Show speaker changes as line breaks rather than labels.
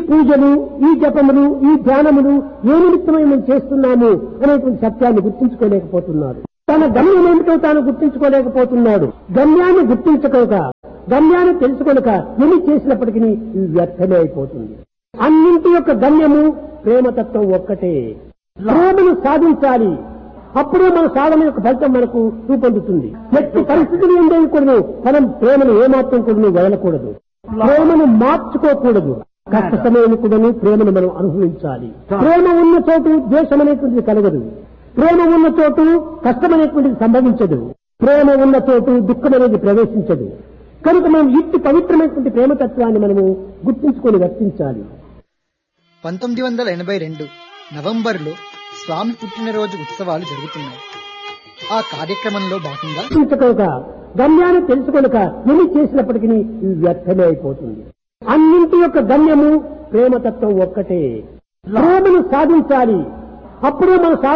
పూజలు ఈ జపములు ఈ ధ్యానములు ఏ నిమిత్తమై మేము చేస్తున్నాము అనేటువంటి సత్యాన్ని గుర్తించుకోలేకపోతున్నాడు తన గమ్యం ఏమిటో తాను గుర్తించుకోలేకపోతున్నాడు గమ్యాన్ని గుర్తించక గమ్యాన్ని తెలుసుకొనక ఎన్ని చేసినప్పటికీ ఇది వ్యర్థమే అయిపోతుంది అన్నింటి యొక్క గమ్యము ప్రేమతత్వం ఒక్కటే ప్రేమను సాధించాలి అప్పుడే మన సాధన యొక్క ఫలితం మనకు రూపొందుతుంది ఎట్టి పరిస్థితులు ఉండేవి కూడదు మనం ప్రేమను ఏమాత్రం కూడా వదలకూడదు ప్రేమను మార్చుకోకూడదు కష్ట సమయం కూడాను ప్రేమను మనం అనుభవించాలి ప్రేమ ఉన్న చోటు ద్వేషం అనేటువంటిది కలగదు ప్రేమ ఉన్న చోటు కష్టం అనేటువంటిది సంభవించదు ప్రేమ ఉన్న చోటు దుఃఖం అనేది ప్రవేశించదు కనుక మనం ఇట్టి పవిత్రమైనటువంటి ప్రేమతత్వాన్ని మనము గుర్తించుకొని వర్తించాలి
పంతొమ్మిది వందల ఎనభై రెండు నవంబర్లో స్వామి పుట్టినరోజు ఉత్సవాలు జరుగుతున్నాయి ఆ కార్యక్రమంలో భాగంగా
గుర్తించుకోక గమ్యాన్ని తెలుసుకొనక ఎన్ని చేసినప్పటికీ ఇది వ్యర్థమే అయిపోతుంది అన్నింటి యొక్క గమ్యము ప్రేమతత్వం ఒక్కటే ప్రేమను సాధించాలి అప్పుడే మన